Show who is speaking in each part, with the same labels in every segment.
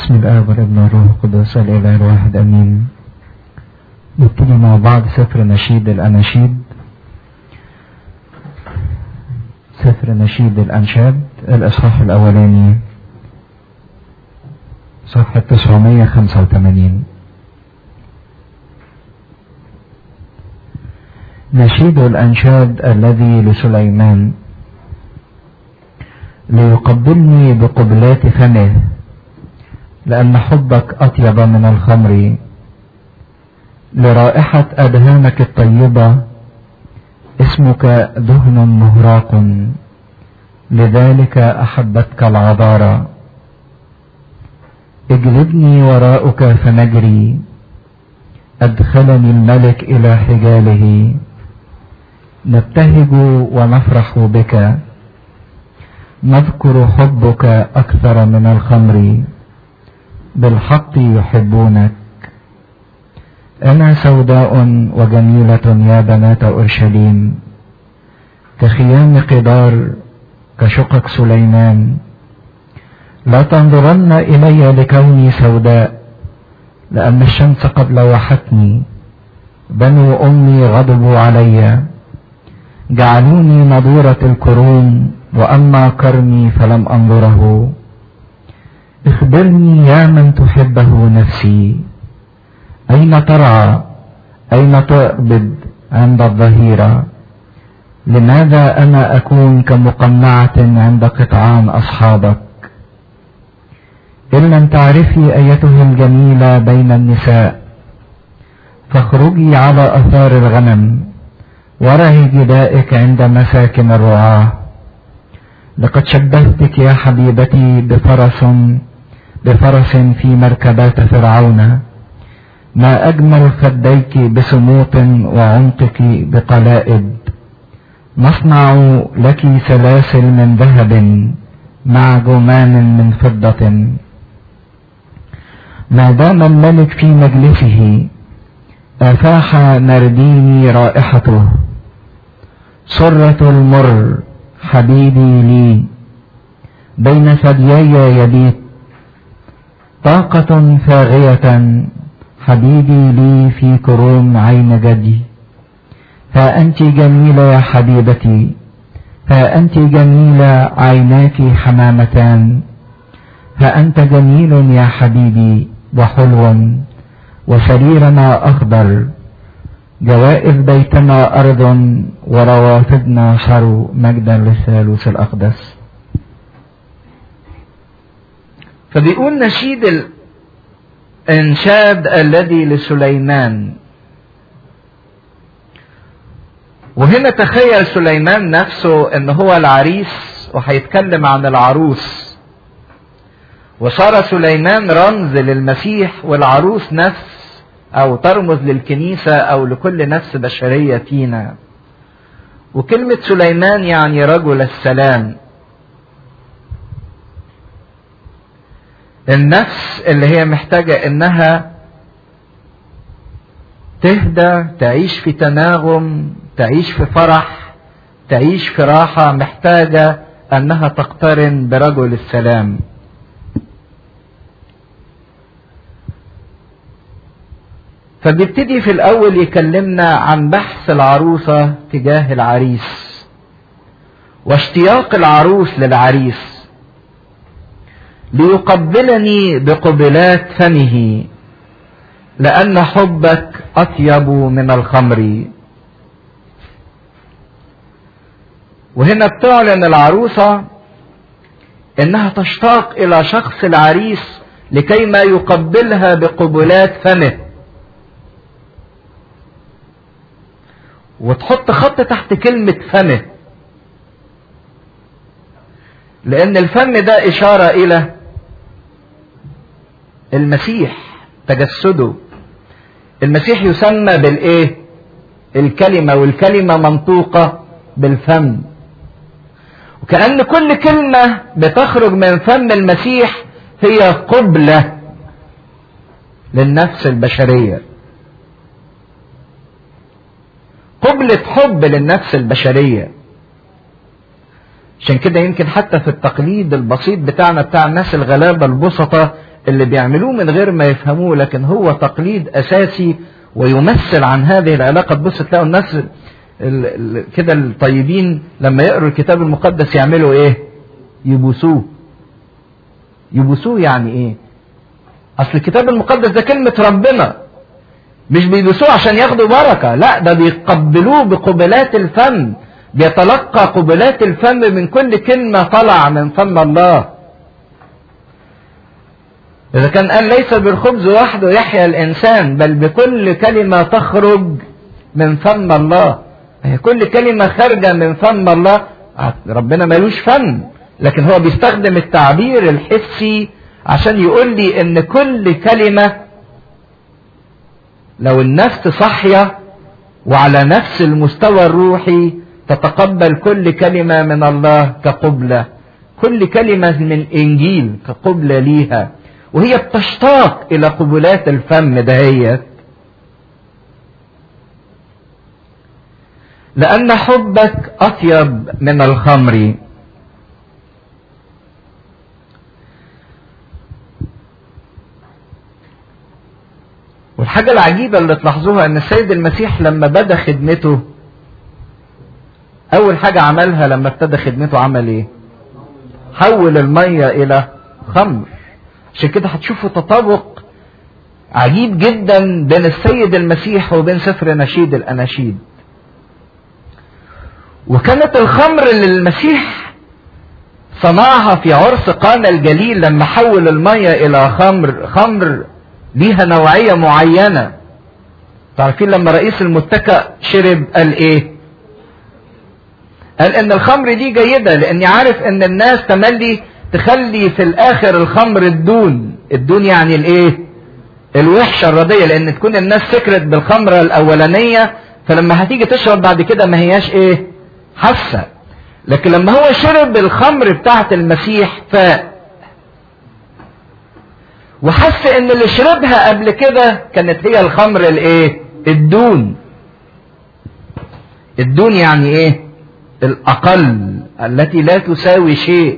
Speaker 1: بسم الآب والابن والروح القدس الإله الواحد أمين نبتدي مع بعض سفر نشيد الأناشيد سفر نشيد الأنشاد الإصحاح الأولاني صفحة 985 نشيد الأنشاد الذي لسليمان ليقبلني بقبلات فمه لأن حبك أطيب من الخمر لرائحة أدهانك الطيبة اسمك دهن مهراق لذلك أحبتك العذارى اجلبني وراءك فنجري أدخلني الملك إلى حجاله نبتهج ونفرح بك نذكر حبك أكثر من الخمر بالحق يحبونك أنا سوداء وجميلة يا بنات أورشليم كخيام قدار كشقق سليمان لا تنظرن إلي لكوني سوداء لأن الشمس قد لوحتني بنو أمي غضبوا علي جعلوني نضورة الكروم وأما كرمي فلم أنظره اخبرني يا من تحبه نفسي أين ترعى أين تعبد عند الظهيرة لماذا أنا أكون كمقنعة عند قطعان أصحابك إن لم تعرفي أيته الجميلة بين النساء فاخرجي على أثار الغنم ورهي جدائك عند مساكن الرعاة لقد شبهتك يا حبيبتي بفرس بفرس في مركبات فرعون ما أجمل خديك بسموط وعنقك بقلائد نصنع لك سلاسل من ذهب مع جمان من فضة ما دام الملك في مجلسه أفاح نرديني رائحته سرة المر حبيبي لي بين ثديي يبيت طاقة فاغية حبيبي لي في كروم عين جدي ها أنت جميلة يا حبيبتي ها أنت جميلة عيناك حمامتان ها أنت جميل يا حبيبي وحلو وسريرنا أخضر جوائز بيتنا أرض وروافدنا شرو مجدا للثالوث الأقدس
Speaker 2: فبيقول نشيد الإنشاد الذي لسليمان وهنا تخيل سليمان نفسه ان هو العريس وهيتكلم عن العروس وصار سليمان رمز للمسيح والعروس نفس او ترمز للكنيسة او لكل نفس بشرية فينا وكلمة سليمان يعني رجل السلام النفس اللي هي محتاجة انها تهدى تعيش في تناغم تعيش في فرح تعيش في راحة محتاجة انها تقترن برجل السلام فبيبتدي في الاول يكلمنا عن بحث العروسة تجاه العريس واشتياق العروس للعريس ليقبلني بقبلات فمه لأن حبك أطيب من الخمر وهنا بتعلن العروسة إنها تشتاق إلى شخص العريس لكي ما يقبلها بقبلات فمه وتحط خط تحت كلمة فمه لأن الفم ده إشارة إلى المسيح تجسده المسيح يسمى بالايه الكلمة والكلمة منطوقة بالفم وكأن كل كلمة بتخرج من فم المسيح هي قبلة للنفس البشرية قبلة حب للنفس البشرية عشان كده يمكن حتى في التقليد البسيط بتاعنا بتاع الناس الغلابة البسطة اللي بيعملوه من غير ما يفهموه لكن هو تقليد اساسي ويمثل عن هذه العلاقه تبص تلاقوا الناس كده الطيبين لما يقروا الكتاب المقدس يعملوا ايه؟ يبوسوه يبوسوه يعني ايه؟ اصل الكتاب المقدس ده كلمه ربنا مش بيبوسوه عشان ياخدوا بركه لا ده بيقبلوه بقبلات الفم بيتلقى قبلات الفم من كل كلمه طلع من فم الله إذا كان قال ليس بالخبز وحده يحيا الإنسان بل بكل كلمة تخرج من فم الله هي كل كلمة خارجة من فم الله ربنا ملوش فم لكن هو بيستخدم التعبير الحسي عشان يقول لي ان كل كلمة لو النفس صحية وعلى نفس المستوى الروحي تتقبل كل كلمة من الله كقبلة كل كلمة من الإنجيل كقبلة ليها وهي بتشتاق إلى قبلات الفم دهيت لأن حبك أطيب من الخمر والحاجة العجيبة اللي تلاحظوها أن السيد المسيح لما بدأ خدمته أول حاجة عملها لما ابتدى خدمته عمل إيه؟ حول المية إلى خمر عشان كده هتشوفوا تطابق عجيب جدا بين السيد المسيح وبين سفر نشيد الأناشيد وكانت الخمر اللي المسيح صنعها في عرس قانا الجليل لما حول المية إلى خمر خمر ليها نوعية معينة تعرفين لما رئيس المتكأ شرب قال ايه قال ان الخمر دي جيدة لاني عارف ان الناس تملي تخلي في الاخر الخمر الدون الدون يعني الايه الوحشة الردية لان تكون الناس سكرت بالخمرة الاولانية فلما هتيجي تشرب بعد كده ما هياش ايه حاسة لكن لما هو شرب الخمر بتاعت المسيح فاق وحس ان اللي شربها قبل كده كانت هي الخمر الايه الدون الدون يعني ايه الاقل التي لا تساوي شيء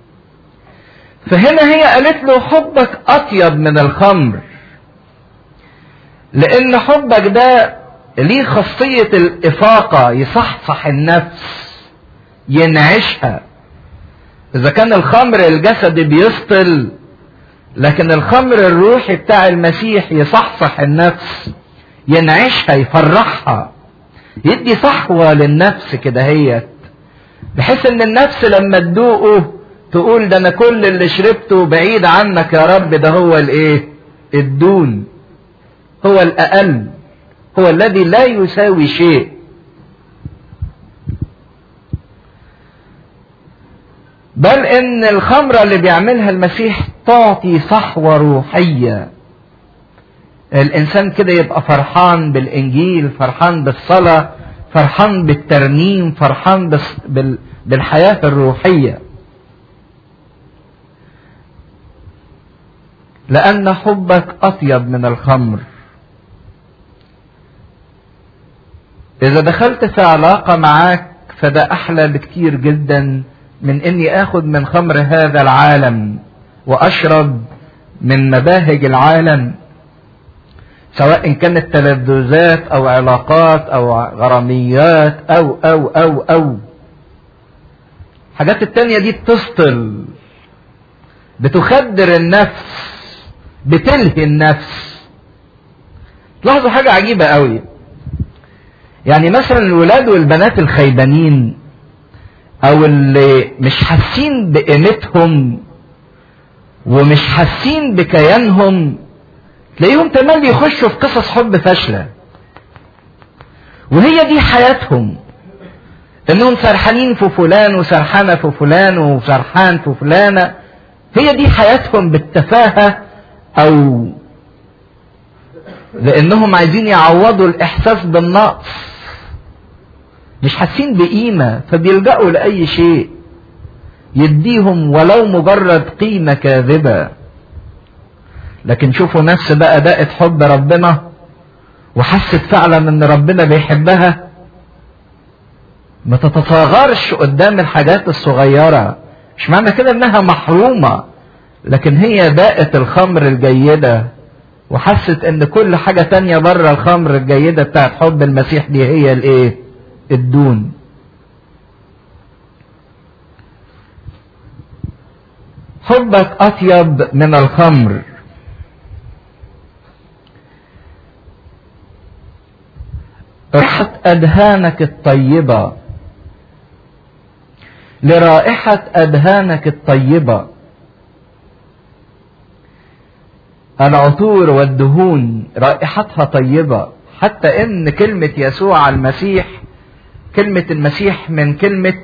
Speaker 2: فهنا هي قالت له حبك اطيب من الخمر لان حبك ده ليه خاصية الافاقة يصحصح النفس ينعشها اذا كان الخمر الجسدي بيسطل لكن الخمر الروحي بتاع المسيح يصحصح النفس ينعشها يفرحها يدي صحوة للنفس كده هي بحيث ان النفس لما تدوقه تقول ده انا كل اللي شربته بعيد عنك يا رب ده هو الايه الدون هو الاقل هو الذي لا يساوي شيء بل ان الخمرة اللي بيعملها المسيح تعطي صحوة روحية الانسان كده يبقى فرحان بالانجيل فرحان بالصلاة فرحان بالترنيم فرحان بس بال بالحياة الروحية لأن حبك أطيب من الخمر إذا دخلت في علاقة معاك فده أحلى بكتير جدا من إني آخد من خمر هذا العالم وأشرب من مباهج العالم سواء إن كانت تلذذات أو علاقات أو غراميات أو أو أو أو الحاجات التانية دي بتسطل بتخدر النفس بتلهي النفس لاحظوا حاجة عجيبة قوي يعني مثلا الولاد والبنات الخيبانين او اللي مش حاسين بقيمتهم ومش حاسين بكيانهم تلاقيهم تملي يخشوا في قصص حب فاشلة وهي دي حياتهم انهم سرحانين في فلان وسرحانة في فلان وسرحان في فلانة هي دي حياتهم بالتفاهة او لانهم عايزين يعوضوا الاحساس بالنقص مش حاسين بقيمة فبيلجأوا لأي شيء يديهم ولو مجرد قيمة كاذبة لكن شوفوا نفس بقى دقت حب ربنا وحست فعلا ان ربنا بيحبها ما تتصاغرش قدام الحاجات الصغيرة مش معنى كده انها محرومة لكن هي باقت الخمر الجيدة وحست ان كل حاجة تانية بره الخمر الجيدة بتاعت حب المسيح دي هي الايه الدون حبك اطيب من الخمر ريحة أدهانك الطيبة لرائحة أدهانك الطيبة العطور والدهون رائحتها طيبة حتى إن كلمة يسوع المسيح كلمة المسيح من كلمة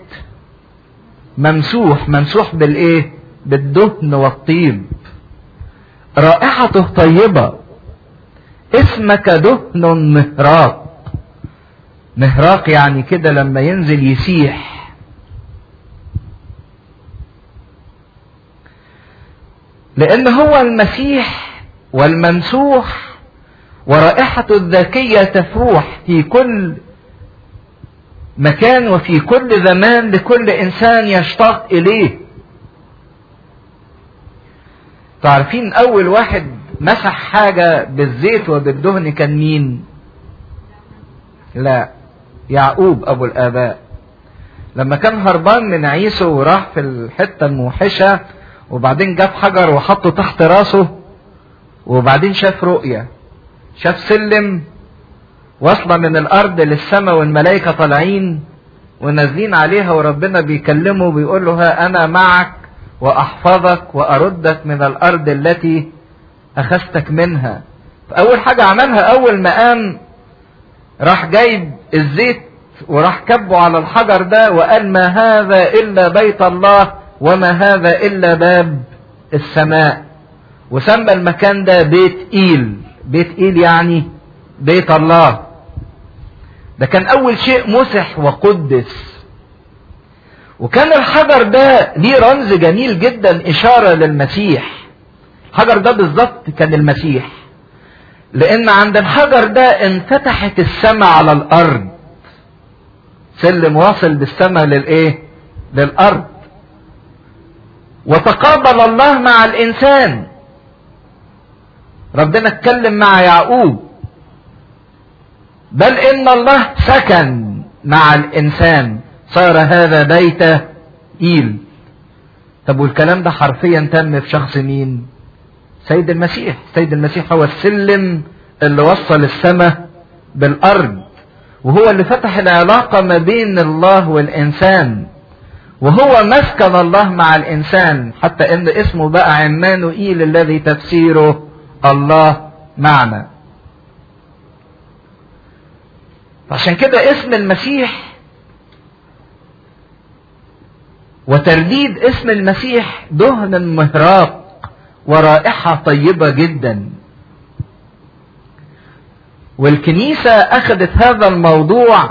Speaker 2: ممسوح ممسوح بالإيه؟ بالدهن والطيب رائحته طيبة اسمك دهن مهراق مهراق يعني كده لما ينزل يسيح لان هو المسيح والممسوح ورائحته الذكية تفوح في كل مكان وفي كل زمان لكل انسان يشتاق اليه تعرفين اول واحد مسح حاجة بالزيت وبالدهن كان مين لا يعقوب ابو الاباء لما كان هربان من عيسو وراح في الحته الموحشه وبعدين جاب حجر وحطه تحت راسه وبعدين شاف رؤيه شاف سلم واصله من الارض للسماء والملائكه طالعين ونازلين عليها وربنا بيكلمه بيقول له ها انا معك واحفظك واردك من الارض التي اخذتك منها فاول حاجه عملها اول ما قام راح جايب الزيت وراح كبه على الحجر ده وقال ما هذا الا بيت الله وما هذا الا باب السماء وسمى المكان ده بيت ايل بيت ايل يعني بيت الله ده كان اول شيء مسح وقدس وكان الحجر ده ليه رمز جميل جدا اشاره للمسيح الحجر ده بالظبط كان المسيح لان عند الحجر ده انفتحت السماء على الارض سلم واصل بالسماء للايه للارض وتقابل الله مع الانسان ربنا اتكلم مع يعقوب بل ان الله سكن مع الانسان صار هذا بيت ايل طب والكلام ده حرفيا تم في شخص مين سيد المسيح سيد المسيح هو السلم اللي وصل السماء بالارض وهو اللي فتح العلاقة ما بين الله والإنسان وهو مسكن الله مع الإنسان حتى إن اسمه بقى عمانوئيل الذي تفسيره الله معنا عشان كده اسم المسيح وترديد اسم المسيح دهن مهراق ورائحة طيبة جدا والكنيسة أخذت هذا الموضوع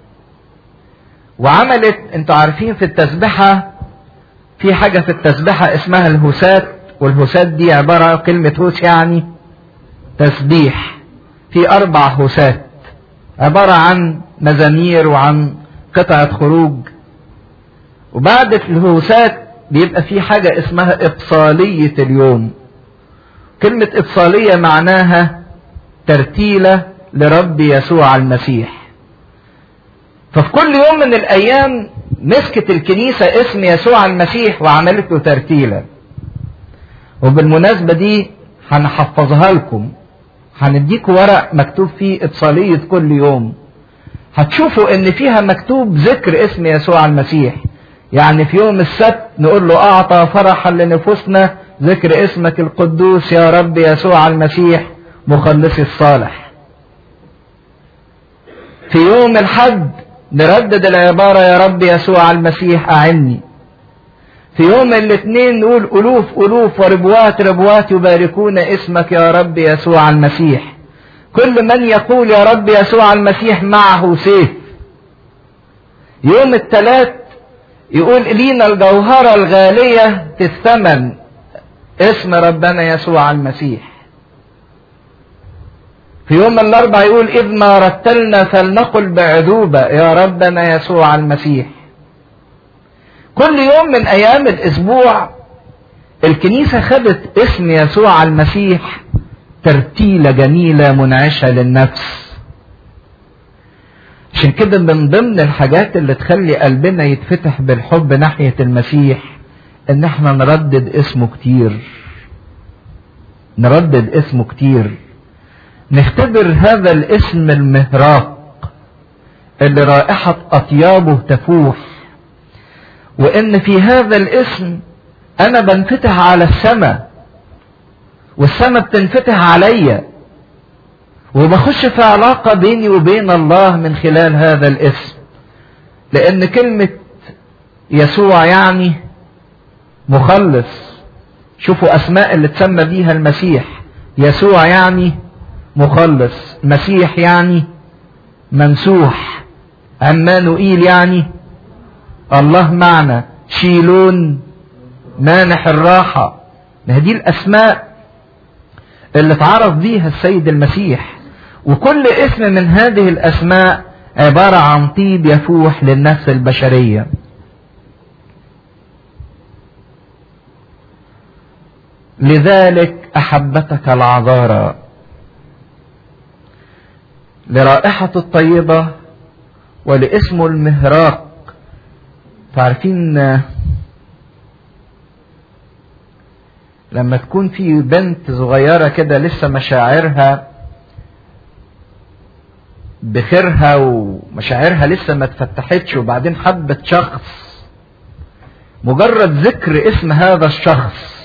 Speaker 2: وعملت انتوا عارفين في التسبحة في حاجة في التسبحة اسمها الهسات والهسات دي عبارة عن كلمة هوس يعني تسبيح في أربع هسات عبارة عن مزامير وعن قطعة خروج وبعد الهوسات بيبقى في حاجة اسمها إبصالية اليوم كلمة إبصالية معناها ترتيلة لرب يسوع المسيح ففي كل يوم من الأيام مسكت الكنيسة اسم يسوع المسيح وعملت له ترتيلة وبالمناسبة دي هنحفظها لكم هنديكوا ورق مكتوب فيه إبصالية كل يوم هتشوفوا ان فيها مكتوب ذكر اسم يسوع المسيح يعني في يوم السبت نقول له اعطى فرحا لنفوسنا ذكر اسمك القدوس يا رب يسوع المسيح مخلصي الصالح في يوم الحد نردد العبارة يا رب يسوع المسيح أعني في يوم الاثنين نقول ألوف ألوف وربوات ربوات يباركون اسمك يا رب يسوع المسيح كل من يقول يا رب يسوع المسيح معه سيف يوم الثلاث يقول لينا الجوهرة الغالية في الثمن اسم ربنا يسوع المسيح في يوم الاربع يقول اذ ما رتلنا فلنقل بعذوبة يا ربنا يسوع المسيح كل يوم من ايام الاسبوع الكنيسة خدت اسم يسوع المسيح ترتيلة جميلة منعشة للنفس عشان كده من ضمن الحاجات اللي تخلي قلبنا يتفتح بالحب ناحية المسيح ان احنا نردد اسمه كتير نردد اسمه كتير نختبر هذا الاسم المهراق اللي رائحة اطيابه تفوح وان في هذا الاسم انا بنفتح على السماء والسماء بتنفتح عليا وبخش في علاقة بيني وبين الله من خلال هذا الاسم لان كلمة يسوع يعني مخلص شوفوا اسماء اللي تسمى بيها المسيح يسوع يعني مخلص مسيح يعني ممسوح عمانوئيل يعني الله معنا شيلون مانح الراحة ما دي الأسماء اللي اتعرف بيها السيد المسيح وكل اسم من هذه الأسماء عبارة عن طيب يفوح للنفس البشرية لذلك أحبتك العذارى لرائحة الطيبة ولاسمه المهراق تعرفين لما تكون في بنت صغيرة كده لسه مشاعرها بخيرها ومشاعرها لسه ما اتفتحتش وبعدين حبت شخص مجرد ذكر اسم هذا الشخص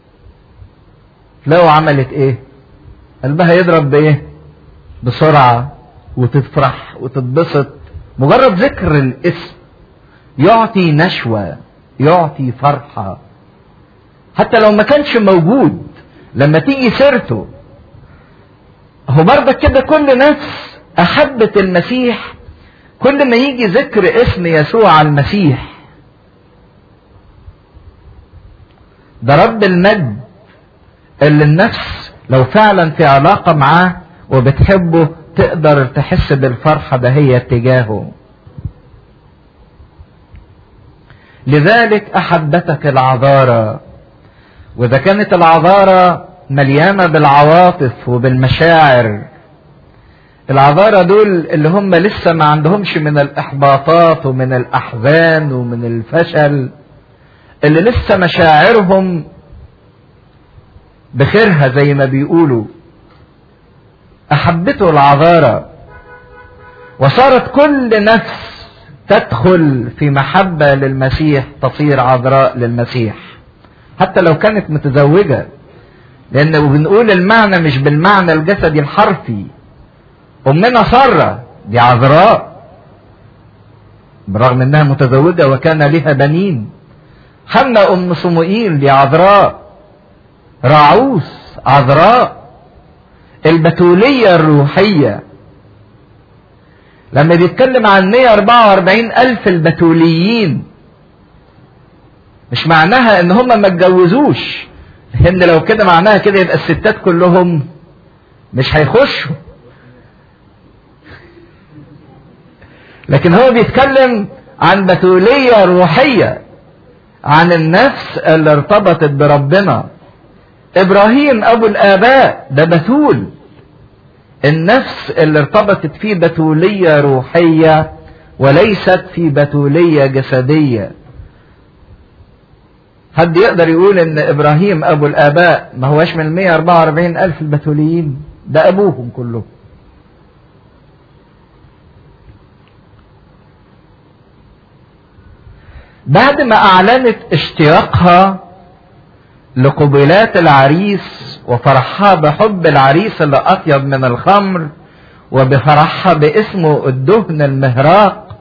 Speaker 2: لو عملت ايه قلبها يضرب بايه بسرعة وتفرح وتتبسط مجرد ذكر الاسم يعطي نشوة يعطي فرحة حتى لو ما كانش موجود لما تيجي سيرته هو برضك كده كل نفس أحبت المسيح كل ما يجي ذكر اسم يسوع المسيح ده رب المجد اللي النفس لو فعلا في علاقة معاه وبتحبه تقدر تحس بالفرحة ده هي اتجاهه لذلك أحبتك العذارى وإذا كانت العذارى مليانة بالعواطف وبالمشاعر العذارى دول اللي هم لسه ما عندهمش من الإحباطات ومن الأحزان ومن الفشل اللي لسه مشاعرهم بخيرها زي ما بيقولوا أحبته العذارى وصارت كل نفس تدخل في محبة للمسيح تصير عذراء للمسيح حتى لو كانت متزوجة لأن بنقول المعنى مش بالمعنى الجسدي الحرفي أمنا سارة دي عذراء برغم أنها متزوجة وكان لها بنين حنا أم صموئيل دي عذراء راعوس عذراء البتولية الروحية لما بيتكلم عن 144 ألف البتوليين مش معناها ان هم ما اتجوزوش لان لو كده معناها كده يبقى الستات كلهم مش هيخشوا لكن هو بيتكلم عن بتولية روحية عن النفس اللي ارتبطت بربنا ابراهيم ابو الاباء ده بتول النفس اللي ارتبطت فيه بتولية روحية وليست في بتولية جسدية حد يقدر يقول ان ابراهيم ابو الاباء ما هوش من 144 الف البتوليين ده ابوهم كلهم بعد ما اعلنت اشتياقها لقبلات العريس وفرحها بحب العريس اللي اطيب من الخمر وبفرحها باسمه الدهن المهراق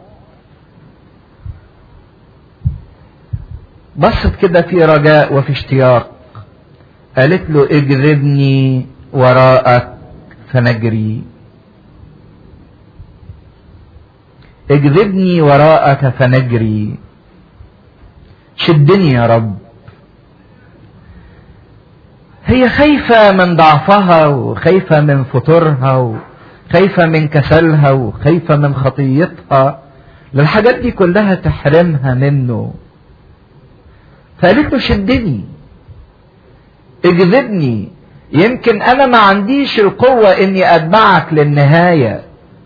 Speaker 2: بصت كده في رجاء وفي اشتياق قالت له اجذبني وراءك فنجري اجذبني وراءك فنجري شدني يا رب هي خايفة من ضعفها وخايفة من فطورها وخايفة من كسلها وخايفة من خطيتها الحاجات دي كلها تحرمها منه فقالت له شدني اجذبني يمكن انا ما عنديش القوة اني اتبعك للنهاية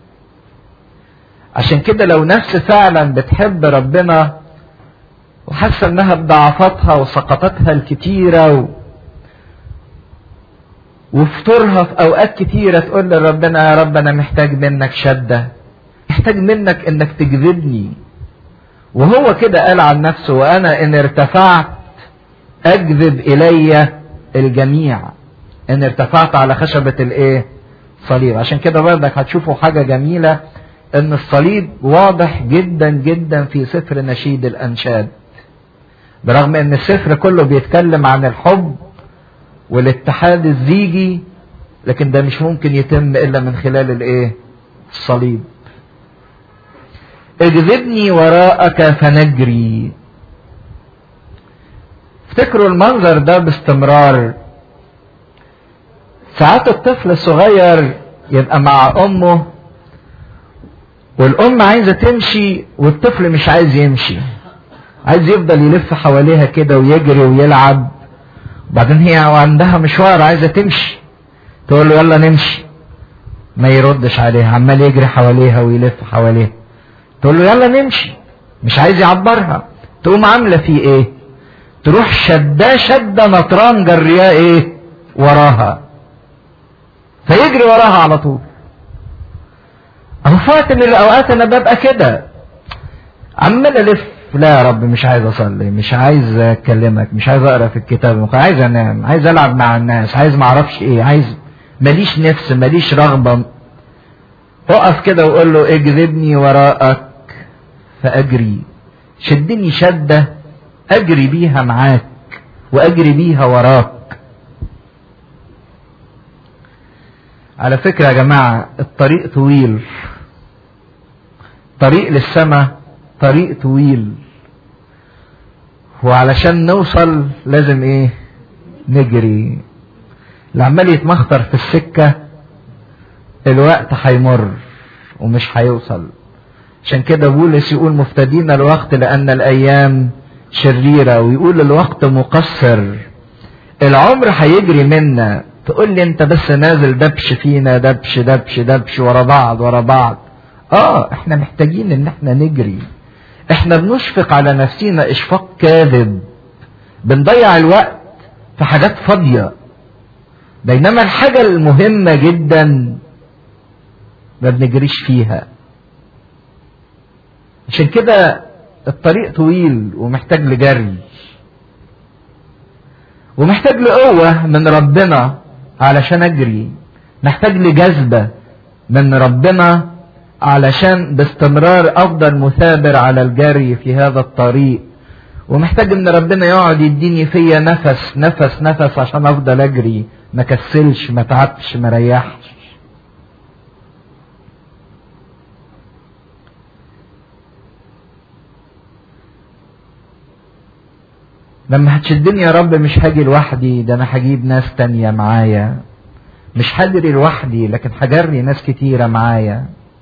Speaker 2: عشان كده لو نفس فعلا بتحب ربنا وحاسه انها بضعفاتها وسقطاتها الكتيره و... وفطورها في اوقات كتيره تقول لربنا يا رب انا محتاج منك شده محتاج منك انك تجذبني وهو كده قال عن نفسه وانا ان ارتفعت اجذب الي الجميع ان ارتفعت على خشبة الايه صليب عشان كده برضك هتشوفوا حاجة جميلة ان الصليب واضح جدا جدا في سفر نشيد الانشاد برغم ان السفر كله بيتكلم عن الحب والاتحاد الزيجي لكن ده مش ممكن يتم الا من خلال الايه الصليب اجذبني وراءك فنجري افتكروا المنظر ده باستمرار ساعات الطفل الصغير يبقى مع امه والام عايزه تمشي والطفل مش عايز يمشي عايز يفضل يلف حواليها كده ويجري ويلعب وبعدين هي عندها مشوار عايزه تمشي تقول له يلا نمشي ما يردش عليها عمال يجري حواليها ويلف حواليها تقول له يلا نمشي مش عايز يعبرها تقوم عامله فيه ايه تروح شداه شده نطران جرياه ايه وراها فيجري وراها على طول اهو فات من الاوقات انا ببقى كده عمال الف لا يا رب مش عايز اصلي مش عايز اكلمك مش عايز اقرا في الكتاب عايز انام عايز العب مع الناس عايز ما اعرفش ايه عايز ماليش نفس ماليش رغبه اقف كده وقول له اجذبني وراءك فاجري شدني شده اجري بيها معاك واجري بيها وراك على فكرة يا جماعة الطريق طويل طريق للسماء طريق طويل وعلشان نوصل لازم ايه نجري اللي عمال يتمخطر في السكة الوقت هيمر ومش هيوصل عشان كده بولس يقول مفتدين الوقت لأن الأيام شريرة ويقول الوقت مقصر العمر هيجري منا تقول لي انت بس نازل دبش فينا دبش دبش دبش ورا بعض ورا بعض اه احنا محتاجين ان احنا نجري احنا بنشفق على نفسينا اشفاق كاذب بنضيع الوقت في حاجات فاضية بينما الحاجة المهمة جدا ما بنجريش فيها عشان كده الطريق طويل ومحتاج لجري ومحتاج لقوة من ربنا علشان اجري محتاج لجذبة من ربنا علشان باستمرار افضل مثابر على الجري في هذا الطريق ومحتاج ان ربنا يقعد يديني فيا نفس نفس نفس عشان افضل اجري ما كسلش ما تعبش ما ريحش لما هتشدني يا رب مش هاجي لوحدي ده انا هجيب ناس تانية معايا مش هجري لوحدي لكن هجري ناس كتيرة معايا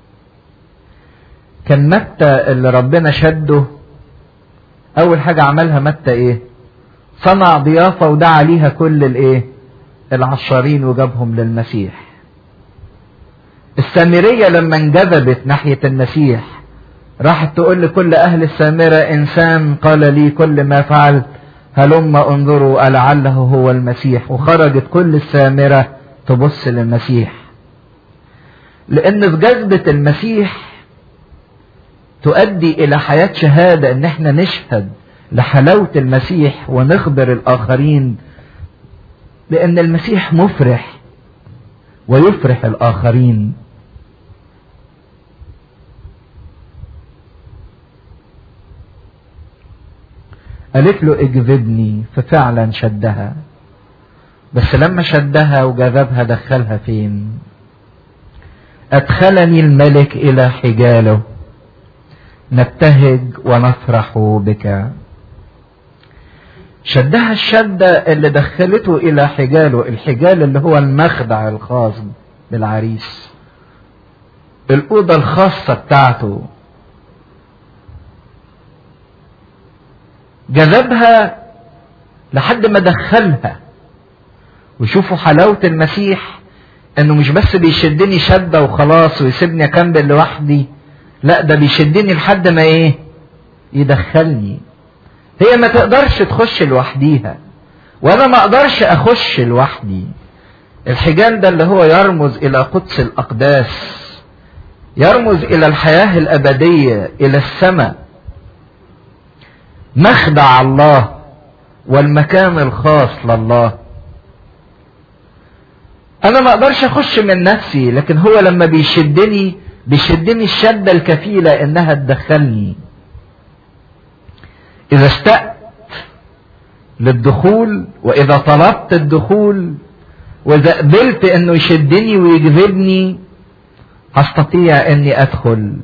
Speaker 2: كان متى اللي ربنا شده اول حاجة عملها متى ايه صنع ضيافة ودعا ليها كل الايه العشارين وجابهم للمسيح السامرية لما انجذبت ناحية المسيح راحت تقول لكل اهل السامرة انسان قال لي كل ما فعلت هلم انظروا ألعله هو المسيح وخرجت كل السامرة تبص للمسيح لأن في جذبة المسيح تؤدي إلى حياة شهادة إن احنا نشهد لحلاوة المسيح ونخبر الآخرين لأن المسيح مفرح ويفرح الآخرين قالت له اجذبني ففعلا شدها بس لما شدها وجذبها دخلها فين ادخلني الملك الى حجاله نبتهج ونفرح بك شدها الشدة اللي دخلته إلى حجاله الحجال اللي هو المخدع الخاص بالعريس الأوضة الخاصة بتاعته جذبها لحد ما دخلها وشوفوا حلاوة المسيح انه مش بس بيشدني شدة وخلاص ويسيبني اكمل لوحدي لا ده بيشدني لحد ما ايه يدخلني هي ما تقدرش تخش لوحديها وانا ما اقدرش اخش لوحدي الحجال ده اللي هو يرمز الى قدس الاقداس يرمز الى الحياة الابدية الى السماء مخدع الله والمكان الخاص لله انا ما اقدرش اخش من نفسي لكن هو لما بيشدني بيشدني الشدة الكفيلة انها تدخلني اذا اشتقت للدخول واذا طلبت الدخول واذا قبلت انه يشدني ويجذبني هستطيع اني ادخل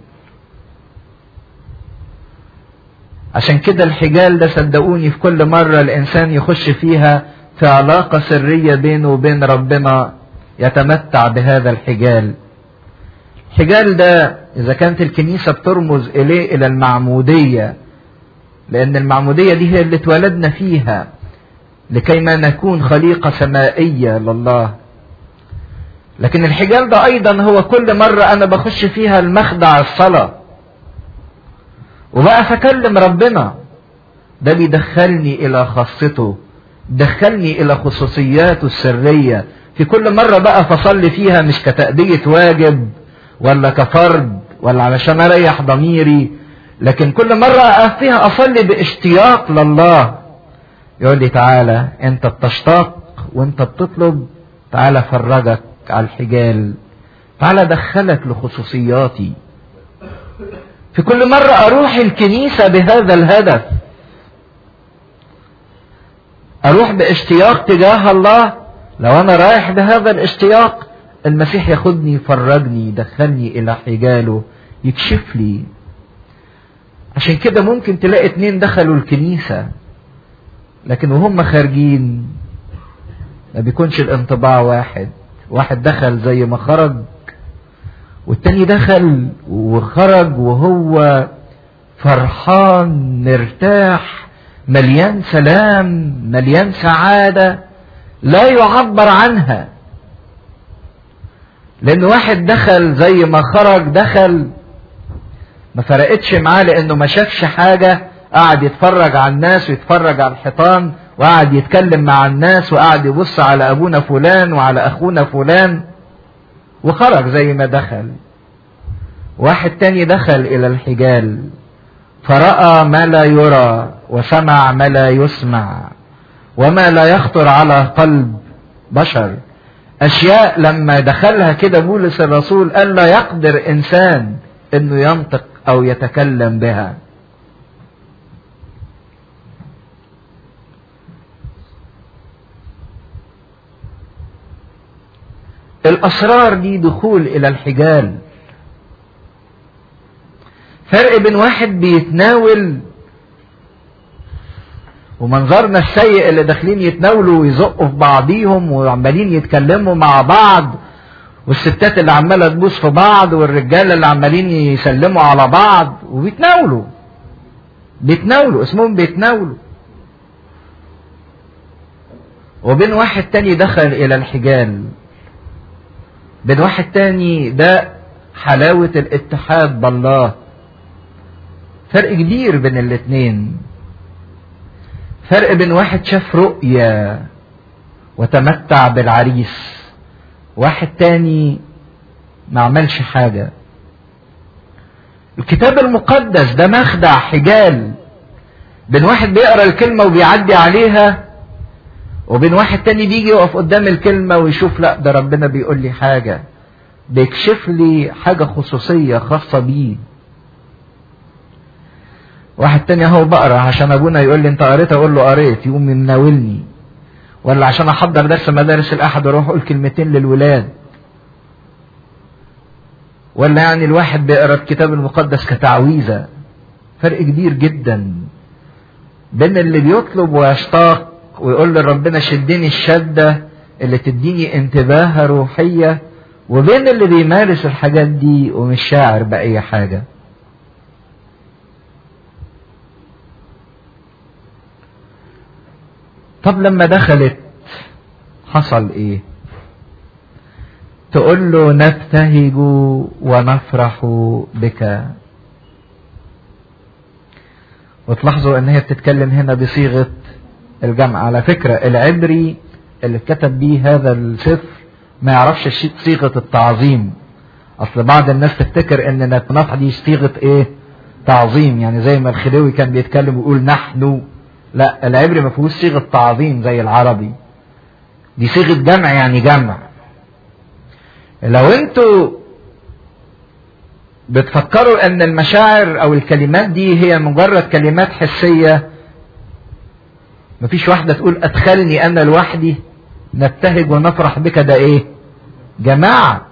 Speaker 2: عشان كده الحجال ده صدقوني في كل مرة الانسان يخش فيها في علاقة سرية بينه وبين ربنا يتمتع بهذا الحجال الحجال ده اذا كانت الكنيسة بترمز اليه الى المعمودية لان المعمودية دي هي اللي اتولدنا فيها لكي ما نكون خليقة سمائية لله لكن الحجال ده ايضا هو كل مرة انا بخش فيها المخدع الصلاة وبقى فكلم ربنا ده بيدخلني الى خاصته دخلني الى خصوصياته السرية في كل مرة بقى فصلي فيها مش كتأدية واجب ولا كفرد ولا علشان اريح ضميري لكن كل مرة اقف فيها اصلي باشتياق لله يقول لي تعالى انت بتشتاق وانت بتطلب تعالى فرجك على الحجال تعالى دخلك لخصوصياتي في كل مرة اروح الكنيسة بهذا الهدف اروح باشتياق تجاه الله لو انا رايح بهذا الاشتياق المسيح ياخدني يفرجني يدخلني الى حجاله يكشف لي عشان كده ممكن تلاقي اتنين دخلوا الكنيسة لكن وهم خارجين ما بيكونش الانطباع واحد واحد دخل زي ما خرج والتاني دخل وخرج وهو فرحان مرتاح مليان سلام مليان سعادة لا يعبر عنها لان واحد دخل زي ما خرج دخل ما فرقتش معاه لانه ما شافش حاجة قعد يتفرج على الناس ويتفرج على الحيطان وقعد يتكلم مع الناس وقعد يبص على ابونا فلان وعلى اخونا فلان وخرج زي ما دخل واحد تاني دخل الى الحجال فرأى ما لا يرى وسمع ما لا يسمع وما لا يخطر على قلب بشر اشياء لما دخلها كده بولس الرسول قال لا يقدر انسان انه ينطق او يتكلم بها الاسرار دي دخول الى الحجال فرق بين واحد بيتناول ومنظرنا السيء اللي داخلين يتناولوا ويزقوا في بعضيهم وعمالين يتكلموا مع بعض والستات اللي عماله تبوس في بعض والرجاله اللي عمالين يسلموا على بعض وبيتناولوا بيتناولوا اسمهم بيتناولوا وبين واحد تاني دخل الى الحجال بين واحد تاني ده حلاوة الاتحاد بالله فرق كبير بين الاتنين فرق بين واحد شاف رؤية وتمتع بالعريس واحد تاني ما عملش حاجة الكتاب المقدس ده مخدع حجال بين واحد بيقرا الكلمة وبيعدي عليها وبين واحد تاني بيجي يقف قدام الكلمة ويشوف لا ده ربنا بيقول لي حاجة بيكشف لي حاجة خصوصية خاصة بيه واحد تاني اهو بقرا عشان ابونا يقول لي انت قريت اقول له قريت يقوم مناولني ولا عشان احضر درس مدارس الاحد واروح اقول كلمتين للولاد ولا يعني الواحد بيقرا الكتاب المقدس كتعويذه فرق كبير جدا بين اللي بيطلب ويشتاق ويقول لربنا شدني الشده اللي تديني انتباه روحيه وبين اللي بيمارس الحاجات دي ومش شاعر باي حاجه طب لما دخلت حصل ايه تقول له نبتهج ونفرح بك وتلاحظوا ان هي بتتكلم هنا بصيغة الجمع على فكرة العبري اللي كتب بيه هذا السفر ما يعرفش صيغة التعظيم اصل بعض الناس تفتكر ان نتنفع دي صيغة ايه تعظيم يعني زي ما الخديوي كان بيتكلم ويقول نحن لا العبري ما فيهوش صيغة تعظيم زي العربي دي صيغة جمع يعني جمع لو انتوا بتفكروا ان المشاعر او الكلمات دي هي مجرد كلمات حسية مفيش واحدة تقول ادخلني انا لوحدي نبتهج ونفرح بك ده ايه جماعة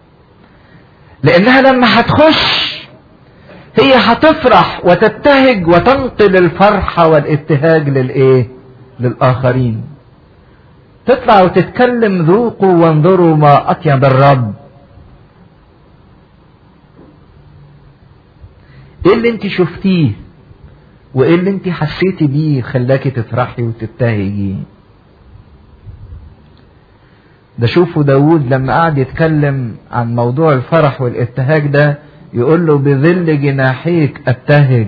Speaker 2: لانها لما هتخش هي هتفرح وتبتهج وتنقل الفرحة والابتهاج للايه للاخرين تطلع وتتكلم ذوقوا وانظروا ما اطيب الرب ايه اللي انت شفتيه وايه اللي انت حسيتي بيه خلاكي تفرحي وتبتهجي ده شوفوا داود لما قعد يتكلم عن موضوع الفرح والابتهاج ده يقول له بظل جناحيك ابتهج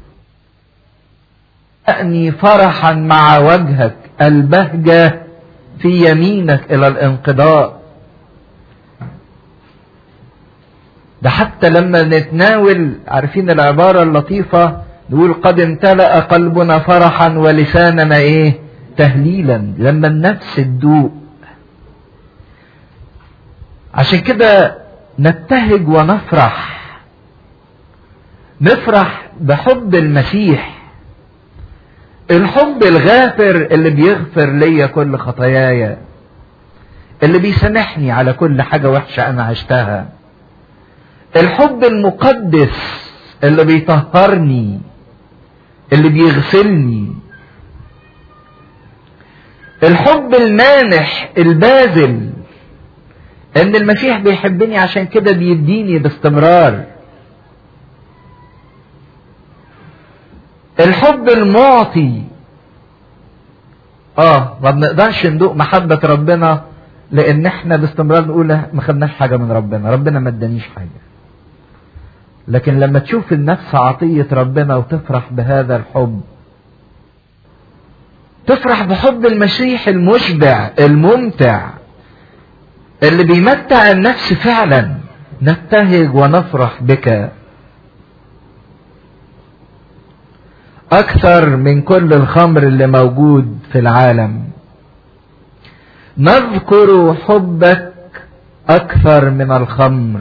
Speaker 2: أني فرحا مع وجهك البهجة في يمينك إلى الانقضاء ده حتى لما نتناول عارفين العبارة اللطيفة نقول قد امتلأ قلبنا فرحا ولساننا ايه تهليلا لما النفس تدوق عشان كده نبتهج ونفرح نفرح بحب المسيح الحب الغافر اللي بيغفر ليا كل خطاياي اللي بيسامحني على كل حاجة وحشة أنا عشتها الحب المقدس اللي بيطهرني اللي بيغسلني الحب المانح الباذل ان المسيح بيحبني عشان كده بيديني باستمرار الحب المعطي اه ما بنقدرش ندوق محبة ربنا لان احنا باستمرار نقول ما خدناش حاجة من ربنا ربنا ما ادانيش حاجة لكن لما تشوف النفس عطية ربنا وتفرح بهذا الحب تفرح بحب المسيح المشبع الممتع اللي بيمتع النفس فعلا نبتهج ونفرح بك اكثر من كل الخمر اللي موجود في العالم نذكر حبك اكثر من الخمر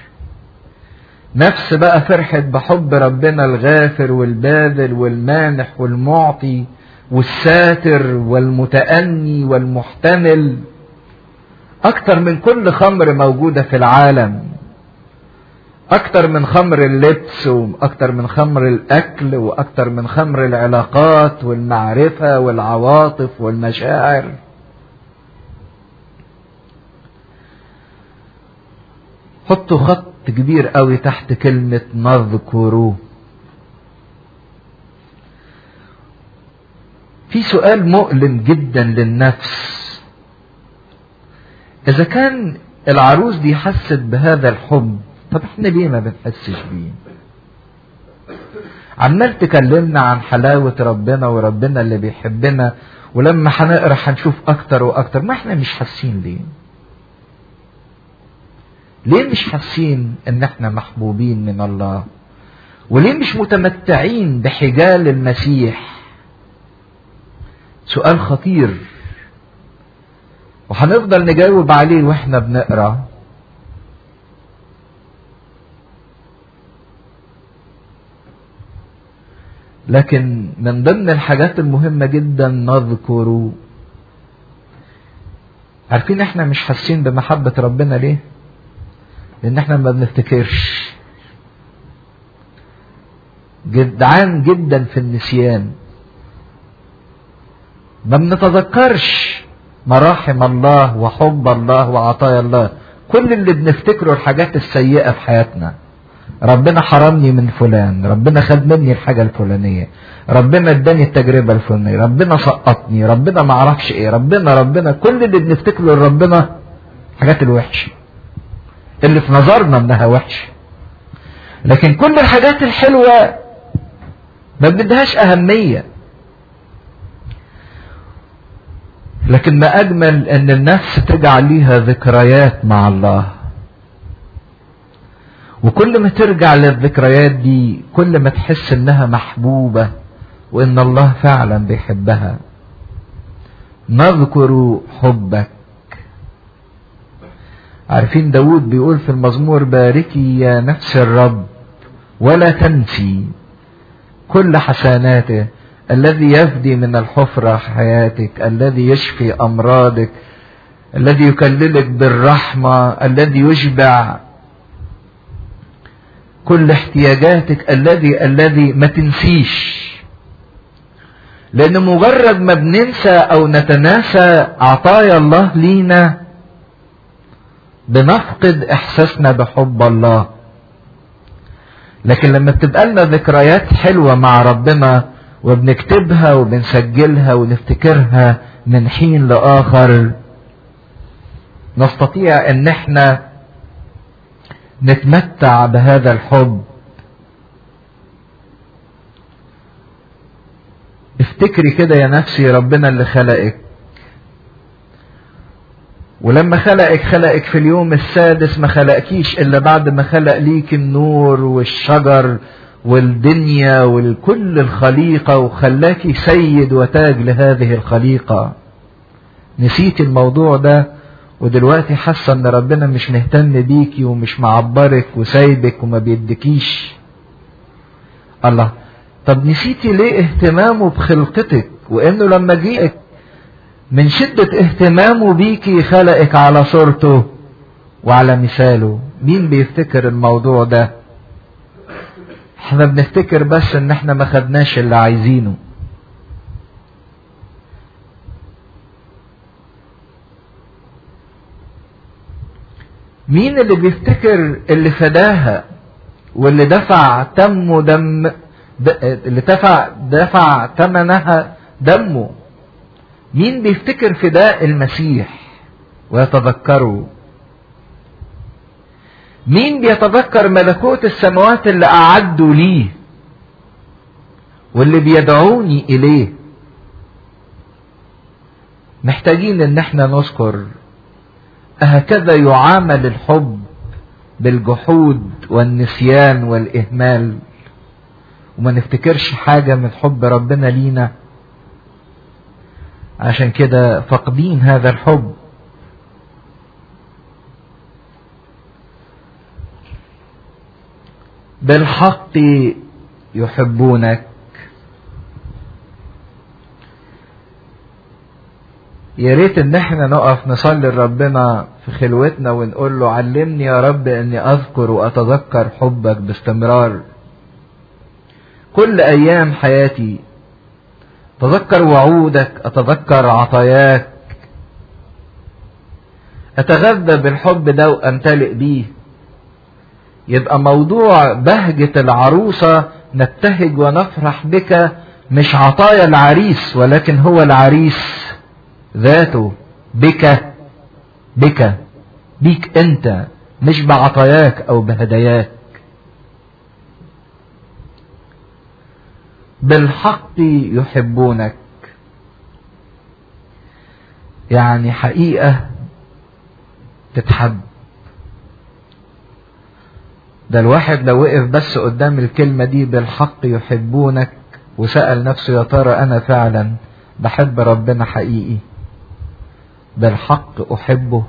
Speaker 2: نفس بقى فرحت بحب ربنا الغافر والباذل والمانح والمعطي والساتر والمتأني والمحتمل أكتر من كل خمر موجودة في العالم أكتر من خمر اللبس وأكتر من خمر الأكل وأكتر من خمر العلاقات والمعرفة والعواطف والمشاعر حطوا خط كبير قوي تحت كلمة نذكره في سؤال مؤلم جدا للنفس إذا كان العروس دي حست بهذا الحب طب احنا ليه ما بنحسش بيه عمال تكلمنا عن حلاوة ربنا وربنا اللي بيحبنا ولما هنقرا هنشوف اكتر واكتر ما احنا مش حاسين ليه ليه مش حاسين ان احنا محبوبين من الله وليه مش متمتعين بحجال المسيح سؤال خطير وهنفضل نجاوب عليه واحنا بنقرا لكن من ضمن الحاجات المهمة جدا نذكر عارفين احنا مش حاسين بمحبة ربنا ليه؟ لان احنا ما بنفتكرش جدعان جدا في النسيان ما بنتذكرش مراحم الله وحب الله وعطايا الله كل اللي بنفتكره الحاجات السيئة في حياتنا ربنا حرمني من فلان ربنا خد مني الحاجة الفلانية ربنا اداني التجربة الفلانية ربنا سقطني ربنا ما اعرفش ايه ربنا ربنا كل اللي بنفتكره لربنا حاجات الوحشة اللي في نظرنا انها وحشة لكن كل الحاجات الحلوة ما بدهاش اهمية لكن ما اجمل ان النفس تجعل ليها ذكريات مع الله وكل ما ترجع للذكريات دي كل ما تحس انها محبوبة وان الله فعلا بيحبها نذكر حبك عارفين داود بيقول في المزمور باركي يا نفس الرب ولا تنسي كل حسناته الذي يفدي من الحفرة حياتك الذي يشفي أمراضك الذي يكللك بالرحمة الذي يشبع كل احتياجاتك الذي الذي ما تنسيش لأن مجرد ما بننسى أو نتناسى عطايا الله لينا بنفقد إحساسنا بحب الله لكن لما بتبقى لنا ذكريات حلوة مع ربنا وبنكتبها وبنسجلها ونفتكرها من حين لآخر نستطيع ان احنا نتمتع بهذا الحب افتكري كده يا نفسي ربنا اللي خلقك ولما خلقك خلقك في اليوم السادس ما خلقكيش الا بعد ما خلق ليك النور والشجر والدنيا والكل الخليقة وخلاكي سيد وتاج لهذه الخليقة نسيت الموضوع ده ودلوقتي حاسة ان ربنا مش مهتم بيكي ومش معبرك وسايبك وما بيدكيش الله طب نسيتي ليه اهتمامه بخلقتك وانه لما جيئك من شدة اهتمامه بيكي خلقك على صورته وعلى مثاله مين بيفتكر الموضوع ده احنا بنفتكر بس ان احنا ما خدناش اللي عايزينه مين اللي بيفتكر اللي فداها واللي دفع تمه دم اللي دفع دفع ثمنها دمه مين بيفتكر فداء المسيح ويتذكره مين بيتذكر ملكوت السماوات اللي أعدوا ليه واللي بيدعوني إليه محتاجين ان احنا نذكر هكذا يعامل الحب بالجحود والنسيان والإهمال وما نفتكرش حاجة من حب ربنا لينا عشان كده فاقدين هذا الحب بالحق يحبونك يا ريت ان احنا نقف نصلي لربنا في خلوتنا ونقول له علمني يا رب اني اذكر واتذكر حبك باستمرار كل ايام حياتي اتذكر وعودك اتذكر عطاياك اتغذى بالحب ده وامتلئ بيه يبقى موضوع بهجة العروسة نبتهج ونفرح بك مش عطايا العريس ولكن هو العريس ذاته بك بك بيك انت مش بعطاياك او بهداياك بالحق يحبونك يعني حقيقة تتحب ده الواحد لو وقف بس قدام الكلمة دي بالحق يحبونك وسأل نفسه يا ترى أنا فعلا بحب ربنا حقيقي بالحق أحبه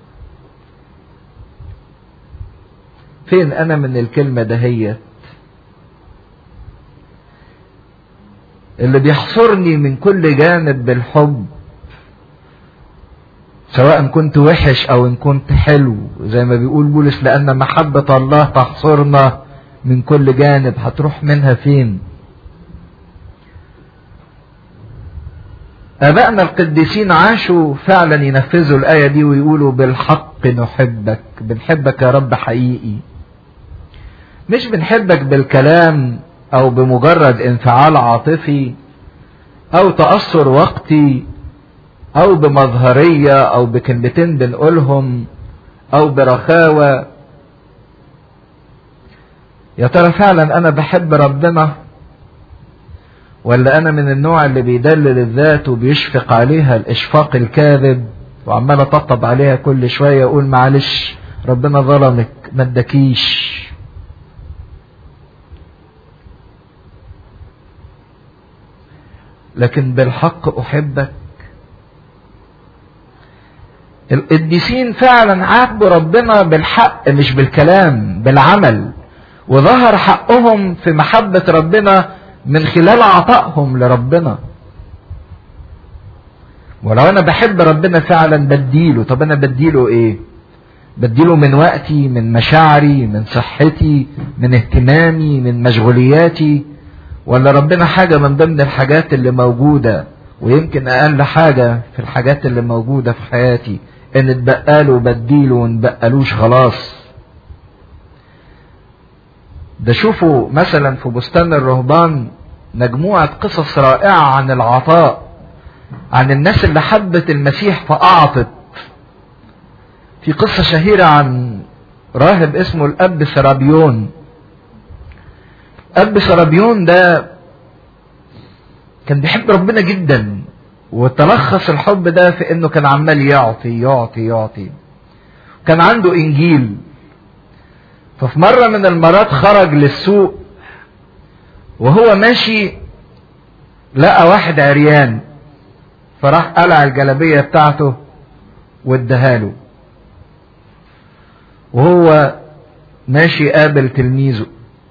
Speaker 2: فين أنا من الكلمة دهيت اللي بيحصرني من كل جانب بالحب سواء كنت وحش او ان كنت حلو زي ما بيقول بولس لان محبة الله تحصرنا من كل جانب هتروح منها فين ابائنا القديسين عاشوا فعلا ينفذوا الايه دي ويقولوا بالحق نحبك بنحبك يا رب حقيقي مش بنحبك بالكلام او بمجرد انفعال عاطفي او تأثر وقتي او بمظهرية او بكلمتين بنقولهم او برخاوة يا ترى فعلا انا بحب ربنا ولا انا من النوع اللي بيدلل الذات وبيشفق عليها الاشفاق الكاذب وعمال اطبطب عليها كل شوية اقول معلش ربنا ظلمك ما ادكيش لكن بالحق احبك القديسين فعلا عاتبوا ربنا بالحق مش بالكلام بالعمل وظهر حقهم في محبة ربنا من خلال عطائهم لربنا ولو انا بحب ربنا فعلا بديله طب انا بديله ايه بديله من وقتي من مشاعري من صحتي من اهتمامي من مشغولياتي ولا ربنا حاجة من ضمن الحاجات اللي موجودة ويمكن اقل حاجة في الحاجات اللي موجودة في حياتي ان اتبقاله بديله ونبقالوش خلاص ده شوفوا مثلا في بستان الرهبان مجموعة قصص رائعة عن العطاء عن الناس اللي حبت المسيح فأعطت في قصة شهيرة عن راهب اسمه الأب سرابيون أب سرابيون ده كان بيحب ربنا جدا وتلخص الحب ده في انه كان عمال يعطي يعطي يعطي كان عنده انجيل ففي مرة من المرات خرج للسوق وهو ماشي لقى واحد عريان فراح قلع الجلابية بتاعته واداهاله وهو ماشي قابل تلميذه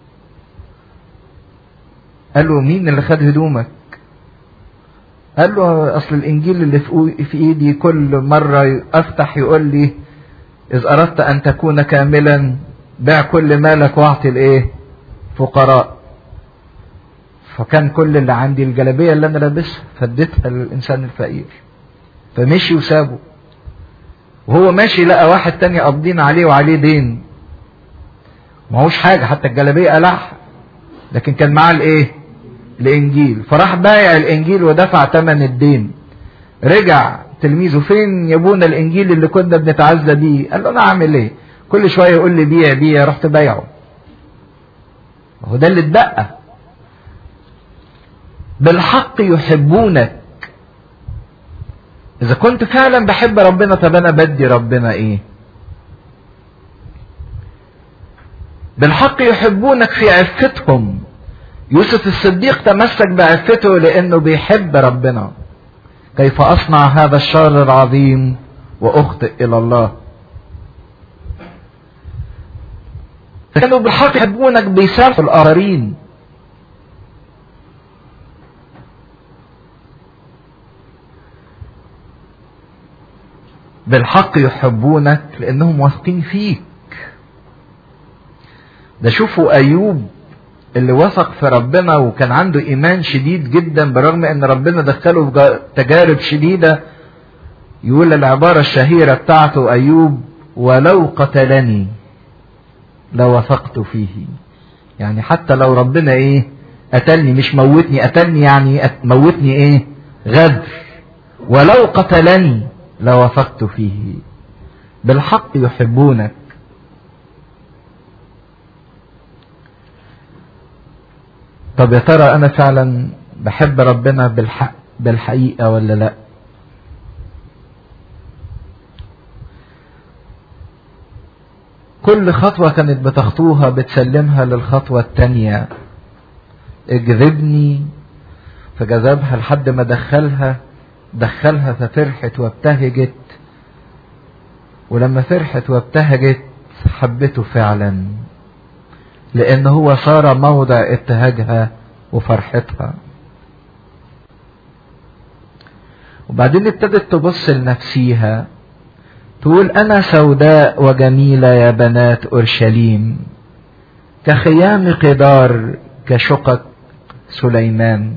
Speaker 2: قال له مين اللي خد هدومك قال له اصل الانجيل اللي في ايدي كل مرة افتح يقول لي اذ اردت ان تكون كاملا بيع كل مالك واعطي الايه فقراء فكان كل اللي عندي الجلابية اللي انا لابسها فديتها للانسان الفقير فمشي وسابه وهو ماشي لقى واحد تاني قابضين عليه وعليه دين معهوش حاجة حتى الجلابية قلعها لكن كان معاه الايه الانجيل فراح بايع الانجيل ودفع ثمن الدين رجع تلميذه فين يا ابونا الانجيل اللي كنا بنتعزى بيه قال له انا اعمل ايه كل شويه يقول لي بيع بيع رحت بايعه هو ده اللي اتبقى بالحق يحبونك اذا كنت فعلا بحب ربنا طب انا بدي ربنا ايه بالحق يحبونك في عفتهم يوسف الصديق تمسك بعفته لانه بيحب ربنا كيف اصنع هذا الشر العظيم واخطئ الى الله كانوا بالحق يحبونك بيسامحوا الاخرين بالحق يحبونك لانهم واثقين فيك ده شوفوا ايوب اللي وثق في ربنا وكان عنده ايمان شديد جدا برغم ان ربنا دخله في تجارب شديده يقول العباره الشهيره بتاعته ايوب ولو قتلني لوثقت فيه يعني حتى لو ربنا ايه قتلني مش موتني قتلني يعني موتني ايه غدر ولو قتلني لوثقت فيه بالحق يحبونك طب يا ترى انا فعلا بحب ربنا بالحق بالحقيقة ولا لا كل خطوة كانت بتخطوها بتسلمها للخطوة التانية اجذبني فجذبها لحد ما دخلها دخلها ففرحت وابتهجت ولما فرحت وابتهجت حبته فعلا لان هو صار موضع ابتهاجها وفرحتها وبعدين ابتدت تبص لنفسيها تقول انا سوداء وجميله يا بنات اورشليم كخيام قدار كشقق سليمان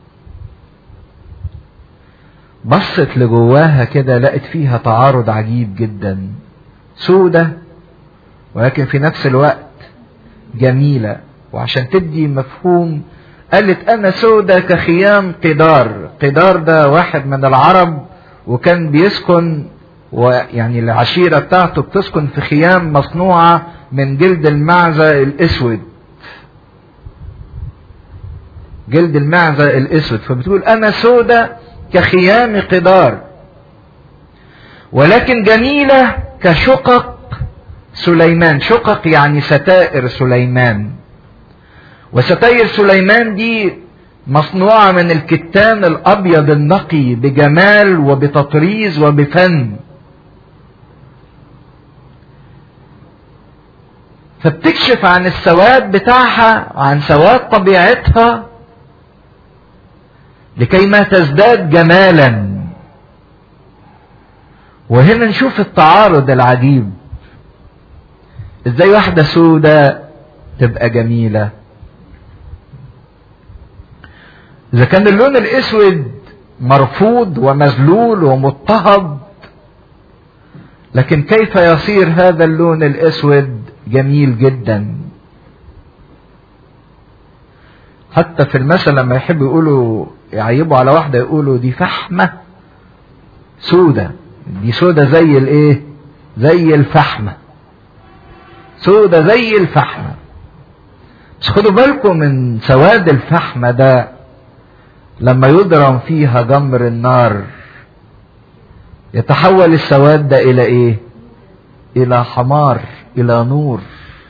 Speaker 2: بصت لجواها كده لقت فيها تعارض عجيب جدا سودة ولكن في نفس الوقت جميلة وعشان تدي مفهوم قالت انا سودة كخيام قدار قدار ده واحد من العرب وكان بيسكن ويعني العشيرة بتاعته بتسكن في خيام مصنوعة من جلد المعزة الاسود جلد المعزة الاسود فبتقول انا سودة كخيام قدار ولكن جميلة كشقق سليمان شقق يعني ستائر سليمان وستائر سليمان دي مصنوعة من الكتان الأبيض النقي بجمال وبتطريز وبفن فبتكشف عن السواد بتاعها عن سواد طبيعتها لكي ما تزداد جمالا وهنا نشوف التعارض العجيب ازاي واحدة سودة تبقى جميلة اذا كان اللون الاسود مرفوض ومذلول ومضطهد لكن كيف يصير هذا اللون الاسود جميل جدا حتى في المثل لما يحبوا يقولوا يعيبوا على واحدة يقولوا دي فحمة سودة دي سودة زي الايه زي الفحمة سودة زي الفحمة بس خدوا بالكم من سواد الفحمة ده لما يضرم فيها جمر النار يتحول السواد ده الى ايه الى حمار الى نور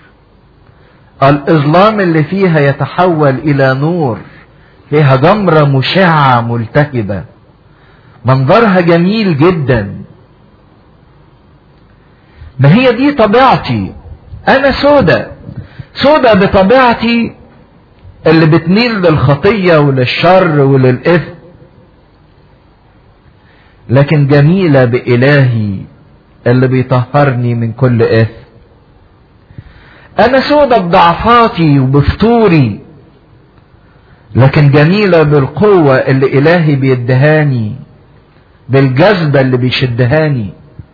Speaker 2: الاظلام اللي فيها يتحول الى نور فيها جمرة مشعة ملتهبة منظرها جميل جدا ما هي دي طبيعتي انا سودة سودة بطبيعتي اللي بتميل للخطية وللشر وللإثم لكن جميلة بإلهي اللي بيطهرني من كل إثم أنا سودة بضعفاتي وبفتوري لكن جميلة بالقوة اللي إلهي بيدهاني بالجذبة اللي بيشدهاني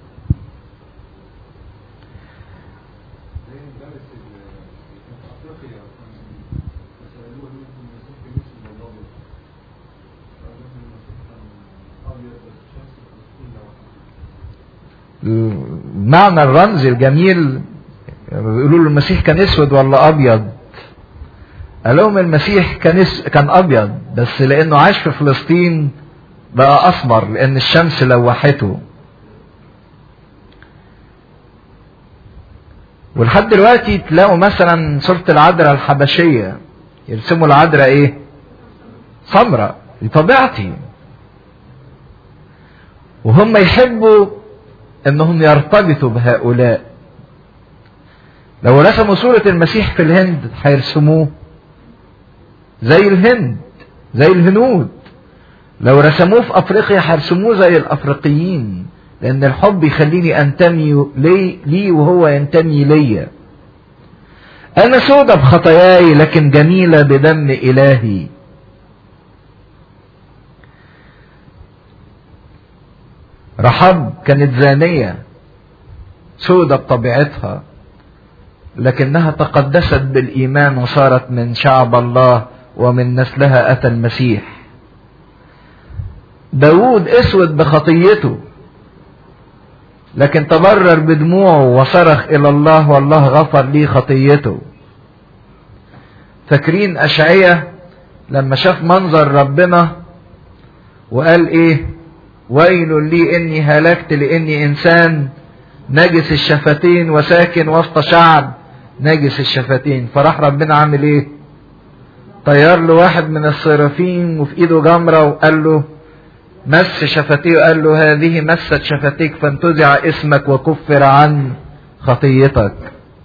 Speaker 2: المعنى الرمزي الجميل بيقولوا له المسيح كان اسود ولا ابيض قال لهم المسيح كان اس... كان ابيض بس لانه عاش في فلسطين بقى اسمر لان الشمس لوحته ولحد دلوقتي تلاقوا مثلا صورة العذراء الحبشية يرسموا العذراء ايه سمراء دي طبيعتي وهم يحبوا انهم يرتبطوا بهؤلاء لو رسموا صورة المسيح في الهند هيرسموه زي الهند زي الهنود لو رسموه في افريقيا هيرسموه زي الافريقيين لان الحب يخليني انتمي لي, لي وهو ينتمي ليا انا سودة بخطاياي لكن جميلة بدم الهي رحب كانت زانية سودة بطبيعتها لكنها تقدست بالإيمان وصارت من شعب الله ومن نسلها أتى المسيح داود اسود بخطيته لكن تبرر بدموعه وصرخ إلى الله والله غفر لي خطيته فاكرين أشعية لما شاف منظر ربنا وقال إيه ويل لي إني هلكت لإني إنسان نجس الشفتين وساكن وسط شعب نجس الشفتين فراح ربنا عامل ايه طير له واحد من الصرافين وفي ايده جمرة وقال له مس شفتيه وقال له هذه مست شفتيك فانتزع اسمك وكفر عن خطيتك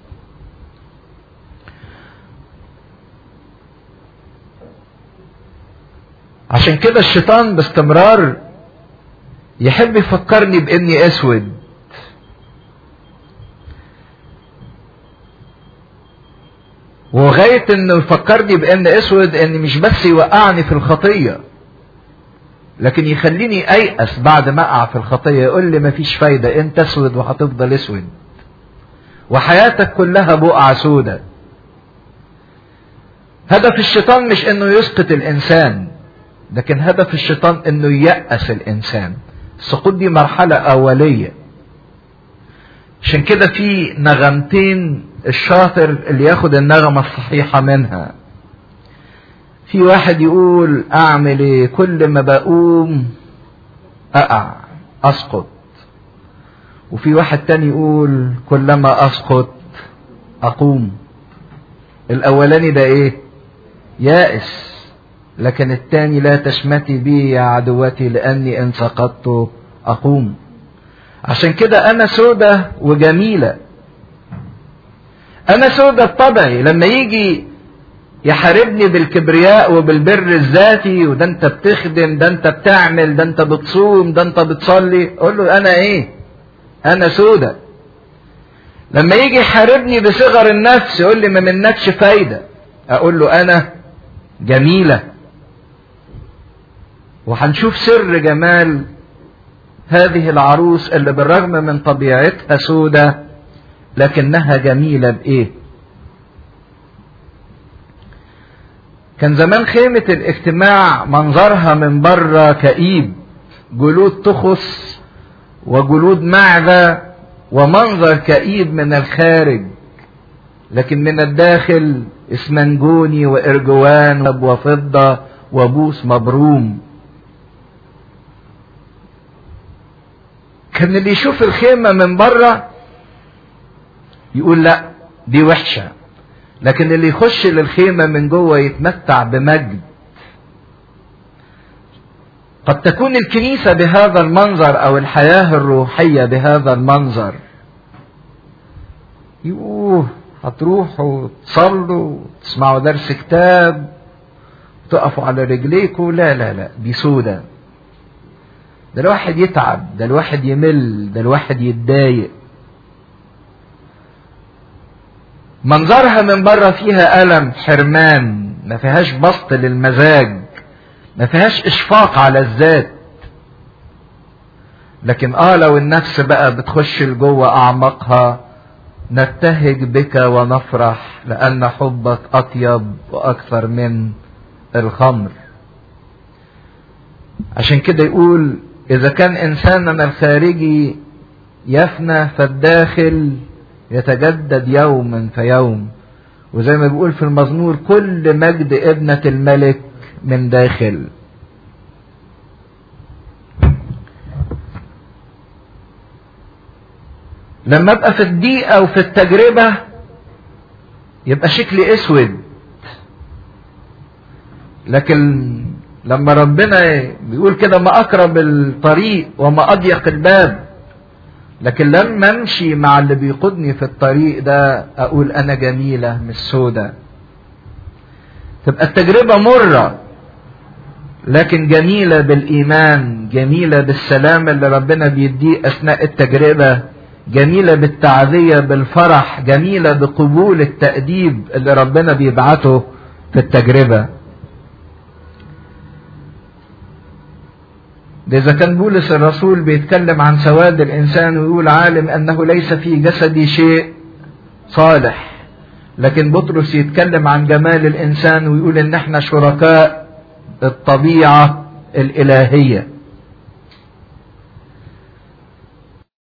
Speaker 2: عشان كده الشيطان باستمرار يحب يفكرني باني اسود وغاية انه يفكرني بان اسود ان مش بس يوقعني في الخطية لكن يخليني ايأس بعد ما اقع في الخطية يقول لي مفيش فايدة انت اسود وهتفضل اسود وحياتك كلها بقعة سودة هدف الشيطان مش انه يسقط الانسان لكن هدف الشيطان انه ييأس الانسان السقوط دي مرحلة اولية عشان كده في نغمتين الشاطر اللي ياخد النغمة الصحيحة منها في واحد يقول اعمل ايه كل ما بقوم اقع اسقط وفي واحد تاني يقول كلما اسقط اقوم الاولاني ده ايه يائس لكن التاني لا تشمتي بي يا عدوتي لاني ان سقطت اقوم عشان كده انا سودة وجميلة انا سودة بطبعي لما يجي يحاربني بالكبرياء وبالبر الذاتي وده انت بتخدم ده انت بتعمل ده انت بتصوم ده انت بتصلي اقول له انا ايه انا سودة لما يجي يحاربني بصغر النفس يقول لي ما منكش فايدة اقول له انا جميلة وهنشوف سر جمال هذه العروس اللي بالرغم من طبيعتها سودة لكنها جميلة بإيه؟ كان زمان خيمة الاجتماع منظرها من بره كئيب جلود تخص وجلود معدة ومنظر كئيب من الخارج لكن من الداخل اسمنجوني وارجوان وفضة وبوس مبروم كان اللي يشوف الخيمة من بره يقول لا دي وحشة لكن اللي يخش للخيمة من جوه يتمتع بمجد قد تكون الكنيسة بهذا المنظر أو الحياة الروحية بهذا المنظر يوه هتروحوا تصلوا تسمعوا درس كتاب تقفوا على رجليكوا لا لا لا دي سودة ده الواحد يتعب ده الواحد يمل ده الواحد يتضايق منظرها من بره فيها ألم حرمان ما فيهاش بسط للمزاج ما فيهاش إشفاق على الذات لكن آه لو النفس بقى بتخش لجوه أعماقها نبتهج بك ونفرح لأن حبك أطيب وأكثر من الخمر عشان كده يقول إذا كان إنساننا الخارجي يفنى فالداخل يتجدد يوما فيوم وزي ما بيقول في المزمور كل مجد ابنة الملك من داخل لما ابقى في الضيقة وفي التجربة يبقى شكلي اسود لكن لما ربنا بيقول كده ما اقرب الطريق وما اضيق الباب لكن لما امشي مع اللي بيقودني في الطريق ده اقول انا جميلة مش سودة تبقى التجربة مرة لكن جميلة بالايمان جميلة بالسلام اللي ربنا بيديه اثناء التجربة جميلة بالتعزية بالفرح جميلة بقبول التأديب اللي ربنا بيبعته في التجربة ده إذا كان بولس الرسول بيتكلم عن سواد الإنسان ويقول عالم أنه ليس في جسدي شيء صالح لكن بطرس يتكلم عن جمال الإنسان ويقول إن إحنا شركاء الطبيعة الإلهية